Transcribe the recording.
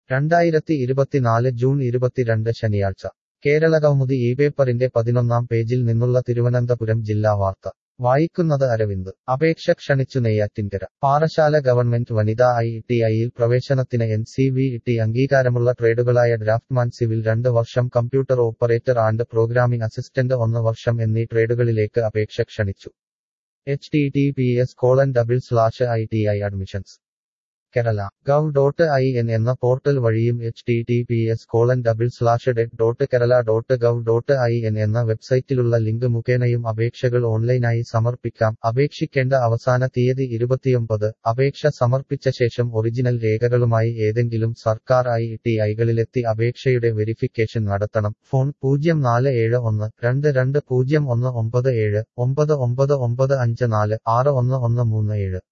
രണ്ടായിരത്തി ഇരുപത്തിനാല് ജൂൺ ഇരുപത്തിരണ്ട് ശനിയാഴ്ച കേരള കൗമുദി ഈ പേപ്പറിന്റെ പതിനൊന്നാം പേജിൽ നിന്നുള്ള തിരുവനന്തപുരം ജില്ലാ വാർത്ത വായിക്കുന്നത് അരവിന്ദ് അപേക്ഷ ക്ഷണിച്ചു നെയ്യാറ്റിൻകര പാറശാല ഗവൺമെന്റ് വനിതാ ഐ ടി ഐയിൽ പ്രവേശനത്തിന് എൻ സി വി ടി അംഗീകാരമുള്ള ട്രേഡുകളായ ഡ്രാഫ്റ്റ്മാൻ സിവിൽ രണ്ട് വർഷം computer operator and programming assistant ഒന്ന് വർഷം എന്നീ ട്രേഡുകളിലേക്ക് അപേക്ഷ ക്ഷണിച്ചു H T T P S colon double slash I T I admissions Kerala gov dot I N എന്ന പോർട്ടൽ വഴിയും H T T P S colon double slash det dot Kerala dot gov dot I N എന്ന വെബ്സൈറ്റിലുള്ള link മുഖേനയും അപേക്ഷകൾ ഓൺലൈനായി സമർപ്പിക്കാം അപേക്ഷിക്കേണ്ട അവസാന തീയതി ഇരുപത്തിയൊമ്പത് അപേക്ഷ സമർപ്പിച്ച ശേഷം ഒറിജിനൽ രേഖകളുമായി ഏതെങ്കിലും സർക്കാർ ഐ ടി ഐകളിലെത്തി അപേക്ഷയുടെ വെരിഫിക്കേഷൻ നടത്തണം ഫോൺ പൂജ്യം നാല് ഏഴ് ഒന്ന് രണ്ട് രണ്ട് പൂജ്യം ഒന്ന് ഒമ്പത് ഏഴ് ഒമ്പത് ഒമ്പത് ഒമ്പത് അഞ്ച് നാല് ആറ് ഒന്ന് ഒന്ന് മൂന്ന് ഏഴ്